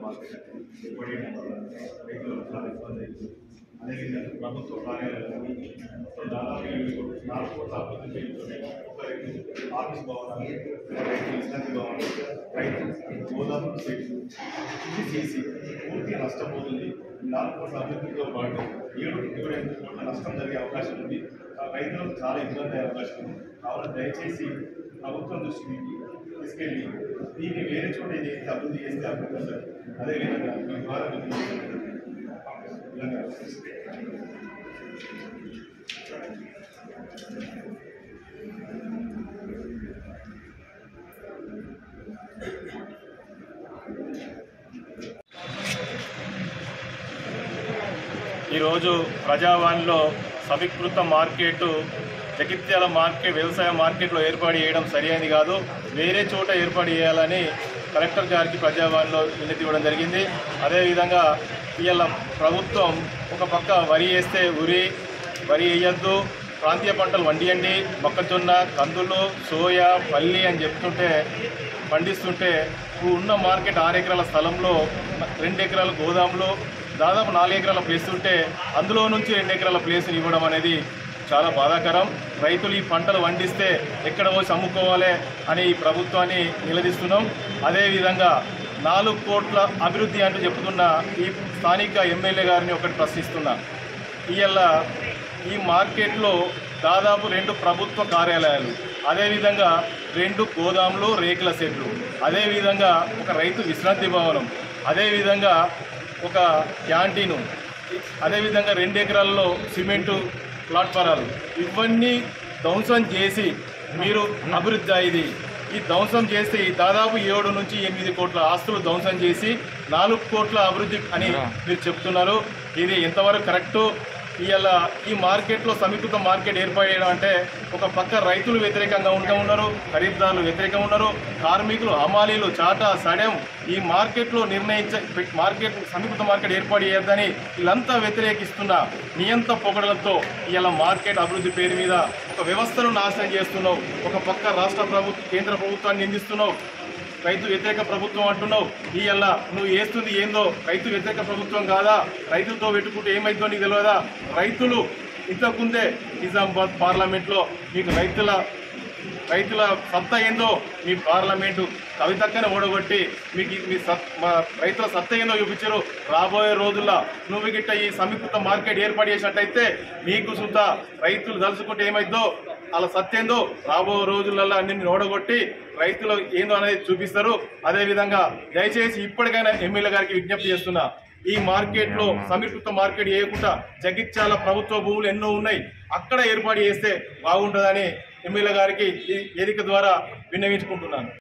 market ఏర్పడి రైతులకు చాలా ఇబ్బంది అయింది అదేవిధంగా ప్రభుత్వ కార్యాలయాలు మొత్తం దాదాపు ఏడు నాలుగు కోట్ల అభివృద్ధి చేయించుకుని ఒక రైతు ఆఫీస్ భవనాలు రైతు విశ్రాంతి భవనాలు రైతు గోదాము సెట్లు ఇది చేసి పూర్తి నష్టపోతుంది నాలుగు కోట్ల అభివృద్ధితో పాటు ఏడు ఏడు ఎనిమిది కోట్ల నష్టం జరిగే అవకాశం ఉంది ఆ రైతులకు చాలా ఇబ్బంది అయ్యే అవకాశం ఉంది కావున దయచేసి ప్రభుత్వం దృష్టికి తీసుకెళ్ళి దీన్ని వేరే చోట ఏదైతే అభివృద్ధి చేస్తే అభివృద్ధి ఉంటుంది అదేవిధంగా మీ ద్వారా మీకు విధంగా ఈరోజు ప్రజావాణిలో సమీకృత మార్కెట్ జగిత్యాల మార్కెట్ వ్యవసాయ మార్కెట్లో ఏర్పాటు చేయడం సరైనది కాదు వేరే చోట ఏర్పాటు చేయాలని కలెక్టర్ గారికి ప్రజావాణిలో వినతి ఇవ్వడం జరిగింది అదేవిధంగా ఇవాళ ప్రభుత్వం ఒక పక్క వరి వేస్తే ఉరి వరి వేయద్దు ప్రాంతీయ పంటలు వండియండి మొక్కజొన్న కందులు సోయా పల్లి అని చెప్తుంటే పండిస్తుంటే ఉన్న మార్కెట్ ఆరు ఎకరాల స్థలంలో రెండు ఎకరాల గోదాములు దాదాపు నాలుగు ఎకరాల ప్లేస్ ఉంటే అందులో నుంచి రెండు ఎకరాల ప్లేస్ని ఇవ్వడం అనేది చాలా బాధాకరం రైతులు ఈ పంటలు వండిస్తే ఎక్కడ పోసి అమ్ముకోవాలి అని ఈ ప్రభుత్వాన్ని నిలదీస్తున్నాం అదేవిధంగా నాలుగు కోట్ల అభివృద్ధి అంటూ చెప్తున్న ఈ స్థానిక ఎమ్మెల్యే గారిని ఒకటి ప్రశ్నిస్తున్నా ఇవాళ ఈ మార్కెట్లో దాదాపు రెండు ప్రభుత్వ కార్యాలయాలు అదేవిధంగా రెండు గోదాములు రేకుల షెడ్లు అదేవిధంగా ఒక రైతు విశ్రాంతి భవనం అదేవిధంగా ఒక క్యాంటీను అదేవిధంగా రెండు ఎకరాల్లో సిమెంటు ప్లాట్ఫారాలు ఇవన్నీ ధ్వంసం చేసి మీరు అభివృద్ధి ఇది ఈ ధ్వంసం చేసి దాదాపు ఏడు నుంచి ఎనిమిది కోట్ల ఆస్తులు ధ్వంసం చేసి నాలుగు కోట్ల అభివృద్ధి అని మీరు చెప్తున్నారు ఇది ఎంతవరకు కరెక్టు ఇవాళ ఈ మార్కెట్లో సమీకృత మార్కెట్ ఏర్పాటు చేయడం అంటే ఒక పక్క రైతులు వ్యతిరేకంగా ఉంటూ ఉన్నారు ఖరీదారులు వ్యతిరేకంగా ఉన్నారు కార్మికులు హమాలీలు చాటా సడెం ఈ మార్కెట్లో నిర్ణయించ మార్కెట్ సమీకృత మార్కెట్ ఏర్పాటు చేయొద్దని వీళ్ళంతా వ్యతిరేకిస్తున్న నియంత పొగడలతో ఇవాళ మార్కెట్ అభివృద్ధి పేరు మీద ఒక వ్యవస్థను నాశనం చేస్తున్నావు ఒక పక్క రాష్ట్ర ప్రభుత్వ కేంద్ర ప్రభుత్వాన్ని నిందిస్తున్నావు రైతు వ్యతిరేక ప్రభుత్వం అంటున్నావు ఈ అల్ల నువ్వు వేస్తుంది ఏందో రైతు వ్యతిరేక ప్రభుత్వం కాదా రైతులతో పెట్టుకుంటే ఏమైందో నీకు తెలియదా రైతులు ఇంతకుముందే నిజామాబాద్ పార్లమెంట్లో మీకు రైతుల రైతుల సత్తా ఏందో మీ పార్లమెంటు కవితక్కనే ఓడగొట్టి మీకు ఈ- మీ సత్ మా రైతుల సత్తా ఏందో చూపించారు రాబోయే రోజుల్లో నువ్వు గిట్ట ఈ సమీకృత మార్కెట్ ఏర్పాటు చేసినట్టయితే మీకు సుత రైతులు తలుచుకుంటే ఏమైందో అలా సత్యేందో రాబో రోజులలో అన్ని ఓడగొట్టి రైతులు ఏందో అనేది చూపిస్తారు అదేవిధంగా దయచేసి ఇప్పటికైనా ఎమ్మెల్యే గారికి విజ్ఞప్తి చేస్తున్నా ఈ మార్కెట్ లో సమీకృత మార్కెట్ చేయకుండా జగిత్యాల ప్రభుత్వ భూములు ఎన్నో ఉన్నాయి అక్కడ ఏర్పాటు చేస్తే బాగుంటుందని ఎమ్మెల్యే గారికి ఈ వేదిక ద్వారా విన్నవించుకుంటున్నాను